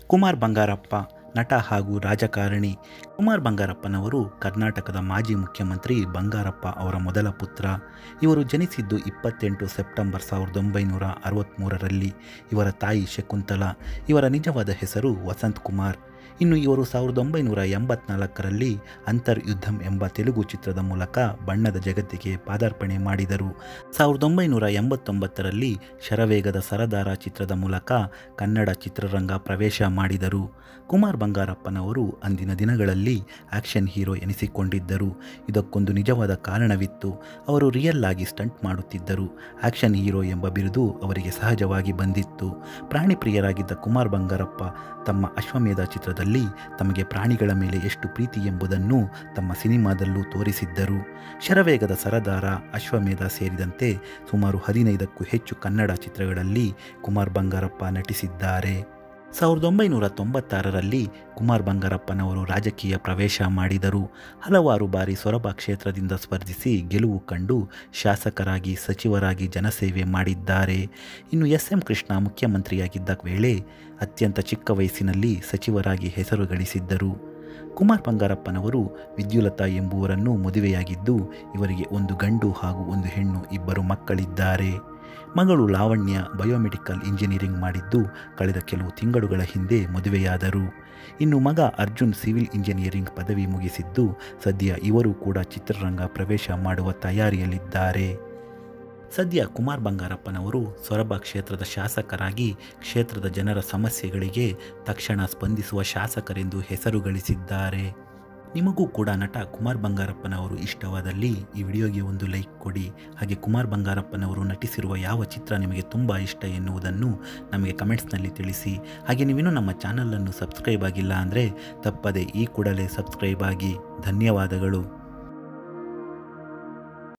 ಕುಮಾರ್ ಬಂಗಾರಪ್ಪ ನಟ ಹಾಗೂ ರಾಜಕಾರಣಿ ಕುಮಾರ್ ಬಂಗಾರಪ್ಪನವರು ಕರ್ನಾಟಕದ ಮಾಜಿ ಮುಖ್ಯಮಂತ್ರಿ ಬಂಗಾರಪ್ಪ ಅವರ ಮೊದಲ ಪುತ್ರ ಇವರು ಜನಿಸಿದ್ದು ಇಪ್ಪತ್ತೆಂಟು ಸೆಪ್ಟೆಂಬರ್ ಸಾವಿರದ ಒಂಬೈನೂರ ಅರವತ್ತ್ಮೂರರಲ್ಲಿ ಇವರ ತಾಯಿ ಶಕುಂತಲಾ ಇವರ ನಿಜವಾದ ಹೆಸರು ವಸಂತ್ ಕುಮಾರ್ ಇನ್ನು ಇವರು ಸಾವಿರದ ಒಂಬೈನೂರ ಎಂಬತ್ನಾಲ್ಕರಲ್ಲಿ ಅಂತರ್ಯುದ್ಧಂ ಎಂಬ ತೆಲುಗು ಚಿತ್ರದ ಮೂಲಕ ಬಣ್ಣದ ಜಗತ್ತಿಗೆ ಪಾದಾರ್ಪಣೆ ಮಾಡಿದರು ಸಾವಿರದ ಒಂಬೈನೂರ ಎಂಬತ್ತೊಂಬತ್ತರಲ್ಲಿ ಶರವೇಗದ ಸರದಾರ ಚಿತ್ರದ ಮೂಲಕ ಕನ್ನಡ ಚಿತ್ರರಂಗ ಪ್ರವೇಶ ಮಾಡಿದರು ಕುಮಾರ್ ಬಂಗಾರಪ್ಪನವರು ಅಂದಿನ ದಿನಗಳಲ್ಲಿ ಆಕ್ಷನ್ ಹೀರೋ ಎನಿಸಿಕೊಂಡಿದ್ದರು ಇದಕ್ಕೊಂದು ನಿಜವಾದ ಕಾರಣವಿತ್ತು ಅವರು ರಿಯಲ್ ಆಗಿ ಸ್ಟಂಟ್ ಮಾಡುತ್ತಿದ್ದರು ಆಕ್ಷನ್ ಹೀರೋ ಎಂಬ ಬಿರುದು ಅವರಿಗೆ ಸಹಜವಾಗಿ ಬಂದಿತ್ತು ಪ್ರಾಣಿ ಪ್ರಿಯರಾಗಿದ್ದ ಕುಮಾರ್ ಬಂಗಾರಪ್ಪ ತಮ್ಮ ಅಶ್ವಮೇಧ ಚಿತ್ರದಲ್ಲಿ ತಮಗೆ ಪ್ರಾಣಿಗಳ ಮೇಲೆ ಎಷ್ಟು ಪ್ರೀತಿ ಎಂಬುದನ್ನು ತಮ್ಮ ಸಿನಿಮಾದಲ್ಲೂ ತೋರಿಸಿದ್ದರು ಶರವೇಗದ ಸರದಾರ ಅಶ್ವಮೇಧ ಸೇರಿದಂತೆ ಸುಮಾರು ಹದಿನೈದಕ್ಕೂ ಹೆಚ್ಚು ಕನ್ನಡ ಚಿತ್ರಗಳಲ್ಲಿ ಕುಮಾರ್ ಬಂಗಾರಪ್ಪ ನಟಿಸಿದ್ದಾರೆ ಸಾವಿರದ ಒಂಬೈನೂರ ತೊಂಬತ್ತಾರರಲ್ಲಿ ಕುಮಾರ್ ಬಂಗಾರಪ್ಪನವರು ರಾಜಕೀಯ ಪ್ರವೇಶ ಮಾಡಿದರು ಹಲವಾರು ಬಾರಿ ಸೊರಬ ಕ್ಷೇತ್ರದಿಂದ ಸ್ಪರ್ಧಿಸಿ ಗೆಲುವು ಕಂಡು ಶಾಸಕರಾಗಿ ಸಚಿವರಾಗಿ ಜನಸೇವೆ ಮಾಡಿದ್ದಾರೆ ಇನ್ನು ಎಸ್ ಎಂ ಕೃಷ್ಣ ಮುಖ್ಯಮಂತ್ರಿಯಾಗಿದ್ದ ವೇಳೆ ಅತ್ಯಂತ ಚಿಕ್ಕ ವಯಸ್ಸಿನಲ್ಲಿ ಸಚಿವರಾಗಿ ಹೆಸರು ಗಳಿಸಿದ್ದರು ಕುಮಾರ್ ಬಂಗಾರಪ್ಪನವರು ವಿದ್ಯುಲತಾ ಎಂಬುವರನ್ನು ಮದುವೆಯಾಗಿದ್ದು ಇವರಿಗೆ ಒಂದು ಗಂಡು ಹಾಗೂ ಒಂದು ಹೆಣ್ಣು ಇಬ್ಬರು ಮಕ್ಕಳಿದ್ದಾರೆ ಮಗಳು ಲಾವಣ್ಯ ಬಯೋಮೆಡಿಕಲ್ ಇಂಜಿನಿಯರಿಂಗ್ ಮಾಡಿದ್ದು ಕಳೆದ ಕೆಲವು ತಿಂಗಳುಗಳ ಹಿಂದೆ ಮದುವೆಯಾದರು ಇನ್ನು ಮಗ ಅರ್ಜುನ್ ಸಿವಿಲ್ ಇಂಜಿನಿಯರಿಂಗ್ ಪದವಿ ಮುಗಿಸಿದ್ದು ಸದ್ಯ ಇವರು ಕೂಡ ಚಿತ್ರರಂಗ ಪ್ರವೇಶ ಮಾಡುವ ತಯಾರಿಯಲ್ಲಿದ್ದಾರೆ ಸದ್ಯ ಕುಮಾರ್ ಬಂಗಾರಪ್ಪನವರು ಸೊರಬ ಕ್ಷೇತ್ರದ ಶಾಸಕರಾಗಿ ಕ್ಷೇತ್ರದ ಜನರ ಸಮಸ್ಯೆಗಳಿಗೆ ತಕ್ಷಣ ಸ್ಪಂದಿಸುವ ಶಾಸಕರೆಂದು ಹೆಸರು ಗಳಿಸಿದ್ದಾರೆ ನಿಮಗೂ ಕೂಡ ನಟ ಕುಮಾರ್ ಬಂಗಾರಪ್ಪನವರು ಇಷ್ಟವಾದಲ್ಲಿ ಈ ವಿಡಿಯೋಗೆ ಒಂದು ಲೈಕ್ ಕೊಡಿ ಹಾಗೆ ಕುಮಾರ್ ಬಂಗಾರಪ್ಪನವರು ನಟಿಸಿರುವ ಯಾವ ಚಿತ್ರ ನಿಮಗೆ ತುಂಬ ಇಷ್ಟ ಎನ್ನುವುದನ್ನು ನಮಗೆ ಕಮೆಂಟ್ಸ್ನಲ್ಲಿ ತಿಳಿಸಿ ಹಾಗೆ ನೀವಿನ್ನೂ ನಮ್ಮ ಚಾನಲನ್ನು ಸಬ್ಸ್ಕ್ರೈಬ್ ಆಗಿಲ್ಲ ಅಂದರೆ ತಪ್ಪದೆ ಈ ಕೂಡಲೇ ಸಬ್ಸ್ಕ್ರೈಬ್ ಆಗಿ ಧನ್ಯವಾದಗಳು